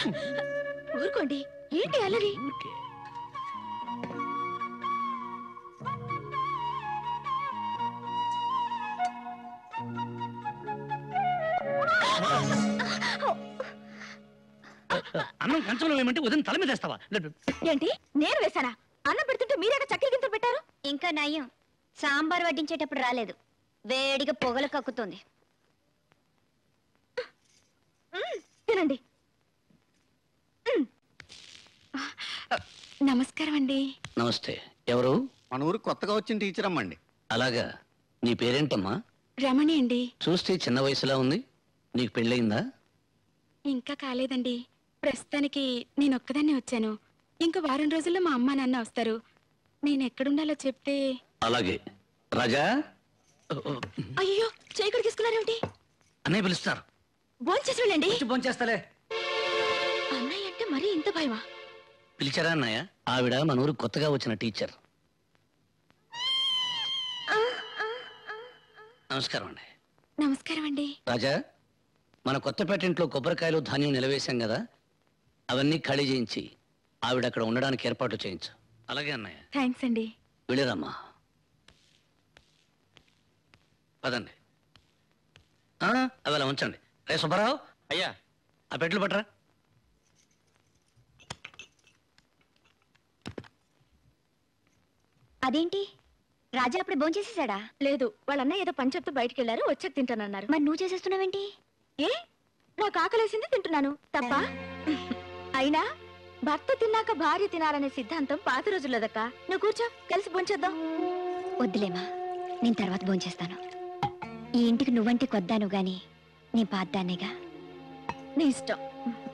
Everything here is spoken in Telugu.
ఊరుకోండి ఏంటి అల్లరి ఊరికే అన్నం కంచంలో వేయమంటే ఉదయం తల మీద వేస్తావా ఏంటి నేను వేశానా అన్నం పెడుతుంటే మీరేగా చక్కెర గింతలు పెట్టారు ఇంకా నయ్యం సాంబార్ వడ్డించేటప్పుడు రాలేదు వేడిగా పొగలు కక్కుతుంది మ్మ్, తినండి మ్మ్. నమస్కారం అండి నమస్తే ఎవరు మన ఊరు కొత్తగా వచ్చిన టీచర్ అమ్మండి అలాగా నీ పేరేంటమ్మా రమణి అండి చూస్తే చిన్న వయసులా ఉంది నీకు పెళ్ళయిందా ఇంకా కాలేదండి ప్రస్తుతానికి నేను ఒక్కదాన్నే వచ్చాను ఇంకా వారం రోజుల్లో మా అమ్మ నాన్న వస్తారు నేను ఎక్కడుండాలో చెప్తే అలాగే రాజా ఓ, ఓ, అయ్యో చేయకడికి తీసుకున్నారేమిటి అన్నయ్య పిలుస్తారు భోంచేసి వెళ్ళండి భోంచేస్తాలే అన్నయ్య అంటే మరీ ఇంత భయమా పిలిచారా అన్నయ్య ఆవిడ మన ఊరు కొత్తగా వచ్చిన టీచర్ నమస్కారం అండి నమస్కారం అండి రాజా మన కొత్త పేటెంట్లో కొబ్బరికాయలు ధాన్యం నిలవేశాం కదా అవన్నీ ఖాళీ చేయించి ఆవిడ అక్కడ ఉండడానికి ఏర్పాట్లు చేయించు అలాగే అన్నయ్య థ్యాంక్స్ అండి వెళ్ళిరమ్మా పదండి ఆ, అవి అలా ఉంచండి రే సుబ్బారావు అయ్యా ఆ పెట్లు పట్టరా అదేంటి రాజా అప్పుడు భోంచేసేసాడా లేదు వాళ్ళ అన్నయ్య ఏదో పని చెప్తూ బయటికి వెళ్ళారు వచ్చాక తింటానన్నారు మరి నువ్వు చేసేస్తున్నావేంటి ఏ నాకు ఆకలేసింది తింటున్నాను తప్ప అయినా భర్త తిన్నాక భార్య తినాలనే సిద్ధాంతం పాత రోజుల్లోదక్క నువ్వు కూర్చో కలిసి భోంచేద్దాం వద్దులేమా నేను తర్వాత భోంచేస్తాను ఈ ఇంటికి నువ్వంటే కొద్దాను గాని నీ పాద్దానేగా నీ ఇష్టం